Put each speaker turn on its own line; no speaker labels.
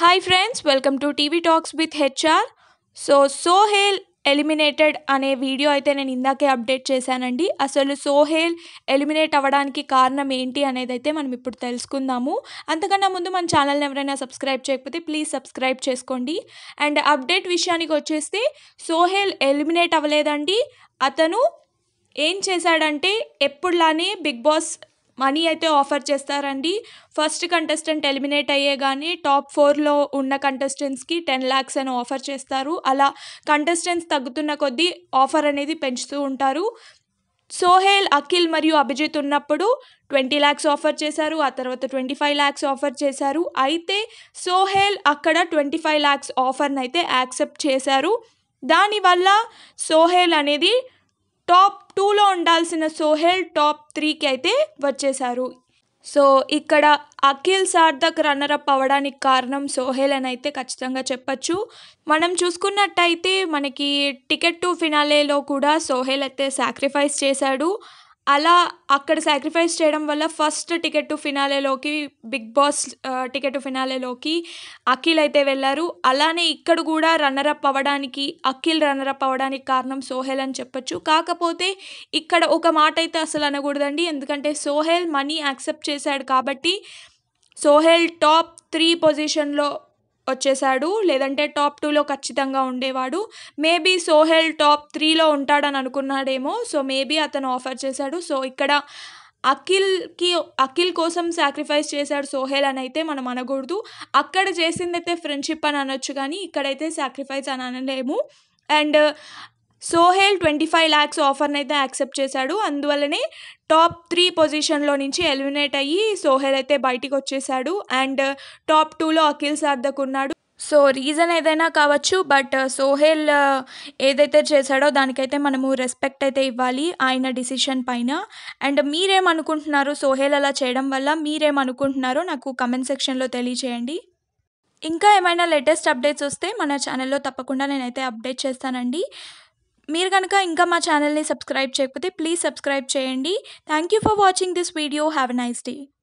hi friends welcome to TV talks with HR so Sohel eliminated అనే video అయితే నేను ఇందాకే అప్డేట్ చేశానండి అసలు సోహేల్ ఎలిమినేట్ అవ్వడానికి కారణం ఏంటి అనేది అయితే మనం ఇప్పుడు తెలుసుకుందాము అంతకన్నా ముందు మన ఛానల్ని ఎవరైనా సబ్స్క్రైబ్ చేయకపోతే ప్లీజ్ సబ్స్క్రైబ్ చేసుకోండి అండ్ అప్డేట్ విషయానికి వచ్చేస్తే సోహేల్ ఎలిమినేట్ అవ్వలేదండి అతను ఏం చేశాడంటే ఎప్పుడులానే బిగ్ బాస్ మనీ అయితే ఆఫర్ చేస్తారండి ఫస్ట్ కంటెస్టెంట్ ఎలిమినేట్ అయ్యే కానీ టాప్ ఫోర్లో ఉన్న కంటెస్టెంట్స్కి టెన్ ల్యాక్స్ అని ఆఫర్ చేస్తారు అలా కంటెస్టెంట్స్ తగ్గుతున్న కొద్దీ ఆఫర్ అనేది పెంచుతూ ఉంటారు సోహేల్ అఖిల్ మరియు అభిజిత్ ఉన్నప్పుడు ట్వంటీ ల్యాక్స్ ఆఫర్ చేశారు ఆ తర్వాత ట్వంటీ ఫైవ్ ల్యాక్స్ ఆఫర్ చేశారు అయితే సోహేల్ అక్కడ ట్వంటీ ఫైవ్ ల్యాక్స్ ఆఫర్ని అయితే యాక్సెప్ట్ చేశారు దానివల్ల సోహేల్ అనేది టాప్ టూలో ఉండాల్సిన సోహెల్ టాప్ త్రీకి అయితే వచ్చేశారు సో ఇక్కడ అఖిల్ సార్థక్ రన్నరప్ అవ్వడానికి కారణం సోహెల్ అని అయితే ఖచ్చితంగా చెప్పచ్చు మనం చూసుకున్నట్టయితే మనకి టికెట్ టు ఫినాలేలో కూడా సోహెల్ అయితే సాక్రిఫైస్ చేశాడు అలా అక్కడ సాక్రిఫైస్ చేయడం వల్ల ఫస్ట్ టికెట్ టు ఫినాలేలోకి బిగ్ బాస్ టికెట్ టు ఫినాలేలోకి అఖిల్ అయితే వెళ్ళారు అలానే ఇక్కడ కూడా రన్నరప్ అవ్వడానికి అఖిల్ రన్నరప్ అవ్వడానికి కారణం సోహెల్ అని చెప్పొచ్చు కాకపోతే ఇక్కడ ఒక మాట అయితే అసలు అనకూడదండి ఎందుకంటే సోహెల్ మనీ యాక్సెప్ట్ చేశాడు కాబట్టి సోహెల్ టాప్ త్రీ పొజిషన్లో వచ్చేసాడు లేదంటే టాప్ టూలో ఖచ్చితంగా ఉండేవాడు మేబీ సోహెల్ టాప్ త్రీలో ఉంటాడని అనుకున్నాడేమో సో మేబీ అతను ఆఫర్ చేశాడు సో ఇక్కడ అఖిల్కి అఖిల్ కోసం సాక్రిఫైస్ చేశాడు సోహెల్ అని అయితే మనం అనకూడదు అక్కడ చేసిందైతే ఫ్రెండ్షిప్ అని అనొచ్చు కానీ ఇక్కడైతే సాక్రిఫైస్ అని అనలేము and Sohel twenty five lakhs ఆఫర్ని అయితే యాక్సెప్ట్ చేశాడు అందువల్లనే టాప్ త్రీ పొజిషన్లో నుంచి ఎలిమినేట్ అయ్యి సోహెల్ అయితే బయటికి వచ్చేసాడు అండ్ టాప్ టూలో అఖిల్ సార్థక్ ఉన్నాడు సో రీజన్ ఏదైనా కావచ్చు బట్ సోహెల్ ఏదైతే చేశాడో దానికైతే మనము రెస్పెక్ట్ అయితే ఇవ్వాలి ఆయన డిసిషన్ పైన అండ్ మీరేమనుకుంటున్నారు సోహెల్ అలా చేయడం వల్ల మీరేమనుకుంటున్నారో నాకు కమెంట్ సెక్షన్లో తెలియచేయండి ఇంకా ఏమైనా లేటెస్ట్ అప్డేట్స్ వస్తే మన ఛానల్లో తప్పకుండా నేనైతే అప్డేట్ చేస్తానండి మీరు కనుక ఇంకా మా ఛానల్ని సబ్స్క్రైబ్ చేయకపోతే ప్లీజ్ సబ్స్క్రైబ్ చేయండి thank you for watching this video have a nice day